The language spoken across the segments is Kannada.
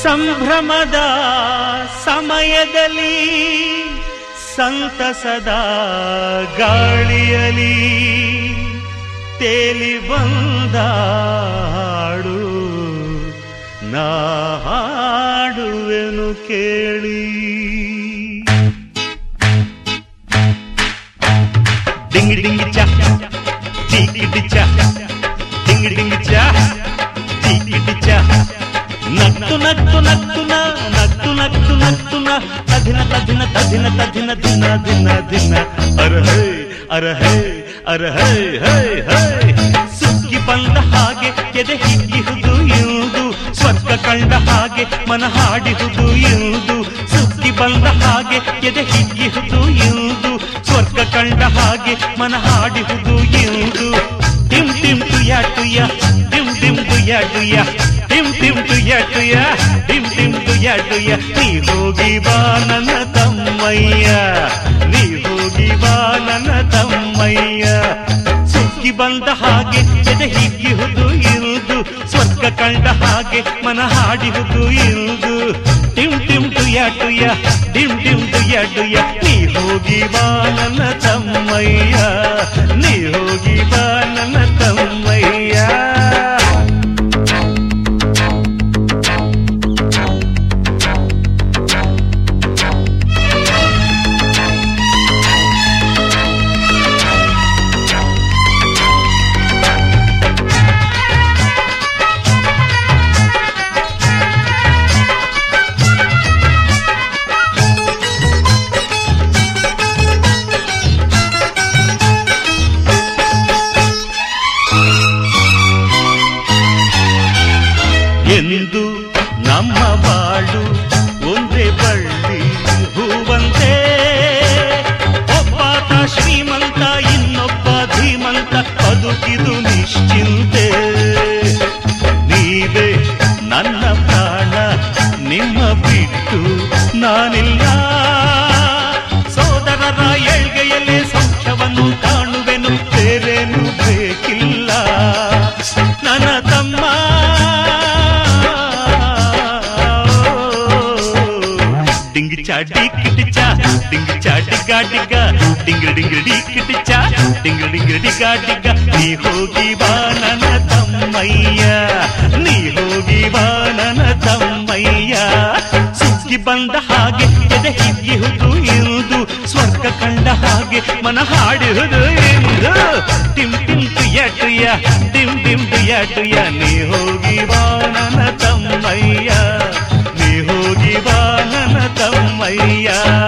ಸಂಭ್ರಮದ ಸಮಯದಲ್ಲಿ ಸಂತಸದ ಗಾಳಿಯಲಿ ತೇಲಿ ಬಂದ ಹಾಡು ನಾ ಹಾಡುವೆನು ಕೇಳಿ ಡಿಂಗಿ ಡಿಂಗಿ ಚಾ ಟಿಕಿಟಿ ಚಾ ಡಿಂಗಿ ಡಿಂಗಿ ಚಾ ಟಿಕಿಟಿ ಚಾ ನಕ್ತು ನಕ್ತು ನಕ್ತು ನ ನಕ್ತು ನಕ್ತು ನಕ್ತು ನ ತಧಿನ ತಧಿನ ತಧಿನ ತಧಿನ ದಿನ ದಿನ ದಿನ ಅರ ಹೇ ಅರ ಹೇ ಅರ ಹೇ ಹೇ ಹೇ ಸುಗ್ಗಿ ಬಂದ ಹಾಗೆ ಎದೆ ಹಿಗ್ಗಿಹುದು ಇರುವುದು ಸ್ವರ್ಗ ಕಂಡ ಹಾಗೆ ಮನ ಹಾಡಿಹುದು ಇರುವುದು ಸುಗ್ಗಿ ಬಂದ ಹಾಗೆ ಎದೆ ಹಿಗ್ಗಿಹುದು ಇರುವುದು ಸ್ವರ್ಗ ಕಂಡ ಹಾಗೆ ಮನ ಹಾಡಿಹುದು ಇರುವುದು ಟಿಮ್ ಟಿಮ್ ಟುಯ ಟುಯ ಟಿಮ್ ಟಿಮ್ ಟುಯ ಟುಯ ಟಿಮ್ ಟಿಮ್ ಟುಯ ಟುಯ ಟಿಮ್ ಟಿಮ್ ಟುಯ ಟುಯ ನೀ ಹೋಗಿ ಬಾ ನನ್ನ ತಮ್ಮಯ್ಯ ನೀ ಹೋಗಿ ಬಾ ನನ್ನ ತಮ್ಮಯ್ಯ ಸುಗ್ಗಿ ಬಂದ ಹಾಗೆ ಎದೆ ಹಿಗ್ಗಿಹುದು ಇರುವುದು ಸ್ವರ್ಗ ಕಂಡ ಹಾಗೆ ಮನ ಹಾಡಿಹುದು ಇರುವುದು ಟಿಮ್ ಟಿಮ್ ಟುಯ ಟುಯ ಟಿಮ್ ಟಿಮ್ ಟುಯ ಟುಯ ನೀ ಹೋಗಿ ಬಾ ನನ್ನ ತಮ್ಮಯ್ಯ ನೀ ಹೋಗಿ ಬಾ ನನ್ನ ತಮ್ಮಯ್ಯ ಎಂದು ನಮ್ಮ ಬಾಳು ಒಂದೇ ಬಳ್ಳಿ ಹೂವಂತೆ ಒಬ್ಬಾತ ಶ್ರೀಮಂತ ಇನ್ನೊಬ್ಬ ಧೀಮಂತ ಬದುಕಿದು ನಿಶ್ಚಿಂತೆ ನೀವೇ ನನ್ನ ಪ್ರಾಣ ನಿಮ್ಮ ಬಿಟ್ಟು ನಾನಿಲ್ಲ ಸೋದರರ ಏಳ್ಗೆಯಲ್ಲೇ ಸೌಖ್ಯವನ್ನು ಕಾಣುವೆನು ಬೇರೇನು ಬೇಕಿಲ್ಲ ನನ್ನ ತಮ್ಮ ಡಿಂಗಿ ಚಾ ಡಿಕ್ಕಿಟಿ ಚಾ ಡಿಂಗಿ ಚಾ ಡಿಗ್ಗ ಡಿಗ್ಗ ಡಿಂಗ್ರಿ ಡಿಂಗ್ರಿ ಡಿಕ್ಕಿಟಿ ಚಾ ಡಿಂಗ್ರಿ ಡಿಂಗ್ರಿ ಡಿಗ್ಗ ಡಿಗ್ಗ ನೀ ಹೋಗಿ ಬಾ ನನ್ನ ತಮ್ಮಯ್ಯ ನೀ ಹೋಗಿ ಬಾ ನನ್ನ ತಮ್ಮಯ್ಯ ಸುಗ್ಗಿ ಬಂದ ಹಾಗೆ ಎದೆ ಹಿಗ್ಗಿಹುದು ಇರುವುದು ಸ್ವರ್ಗ ಕಂಡ ಹಾಗೆ ಮನ ಹಾಡಿಹುದು ಎಂದು ಟಿಮ್ ಟಿಮ್ ಟುಯ ಟುಯ ಟಿಮ್ ಟಿಮ್ ಟುಯ ಟುಯ ನೀ ಹೋಗಿ ಬಾ ನನ್ನ ತಮ್ಮಯ್ಯ ನೀ ಹೋಗಿ ಬಾ ನನ್ನ ತಮ್ಮಯ್ಯ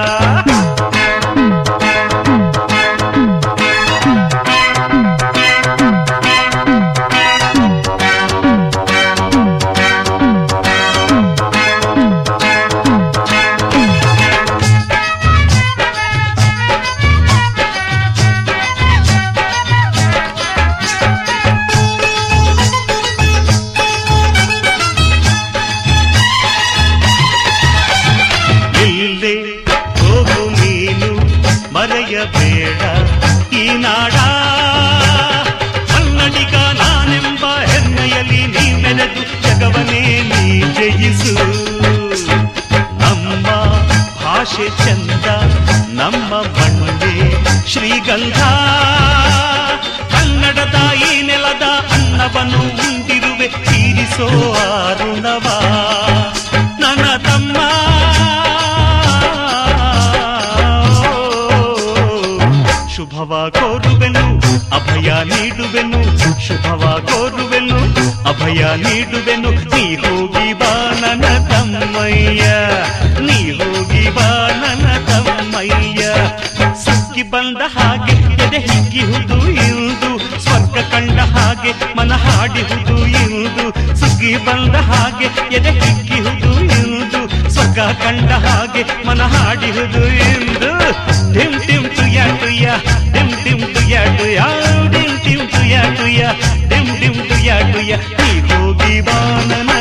ಇಲ್ಲೇ ಹೋಗು ನೀನು ಮರೆಯಬೇಡ ಈ ನಾಡ ಕನ್ನಡಿಗ ನಾನೆಂಬ ಹೆಮ್ಮೆಯಲ್ಲಿ ನೀ ಮೆರೆದು ಜಗವನೇ ನೀ ಜಯಿಸು ನಮ್ಮ ಭಾಷೆ ಚಂದ ನಮ್ಮ ಮಣ್ಣೆ ಶ್ರೀಗಂಧ ಕನ್ನಡದ ಈ ನೆಲದ ಅನ್ನವನ್ನು ಉಂಡಿರುವೆ ತೀರಿಸೋ ಅರುಣವ ನನ್ನ ತಮ್ಮ ಶುಭವ ಕೋರುವೆನು ಅಭಯ ನೀಡುವೆನು ಶುಭವ ಕೋರುವೆನು ಅಭಯ ನೀಡುವೆನು ನೀ ಹೋಗಿ ಬಾ ನನ್ನ ತಮ್ಮಯ್ಯ ನೀ ಹೋಗಿ ಬಾ ನನ್ನ ತಮ್ಮಯ್ಯ ಸುಗ್ಗಿ ಬಂದ ಹಾಗೆ ಎದೆ ಹಿಗ್ಗಿಹುದು ಇರುವುದು ಸ್ವರ್ಗ ಕಂಡ ಹಾಗೆ ಮನ ಹಾಡಿಹುದು ಇರುವುದು ಸುಗ್ಗಿ ಬಂದ ಹಾಗೆ ಎದೆ ಹಿಗ್ಗಿಹುದು ಇರುವುದು ಸ್ವರ್ಗ ಕಂಡ ಹಾಗೆ ಮನ ಹಾಡಿಹುದು ಎಂದು ಟಿಮ್ ಟಿಮ್ ಟುಯ ಟುಯ ಟಿಮ್ ಟಿಮ್ ಟುಯ ಟುಯ ಟಿಮ್ ಟಿಮ್ ಟುಯ ಟುಯ ಟಿಮ್ ಟಿಮ್ ಟುಯ ಟುಯ ನೀ ಹೋಗಿ ಬಾ ನನ್ನ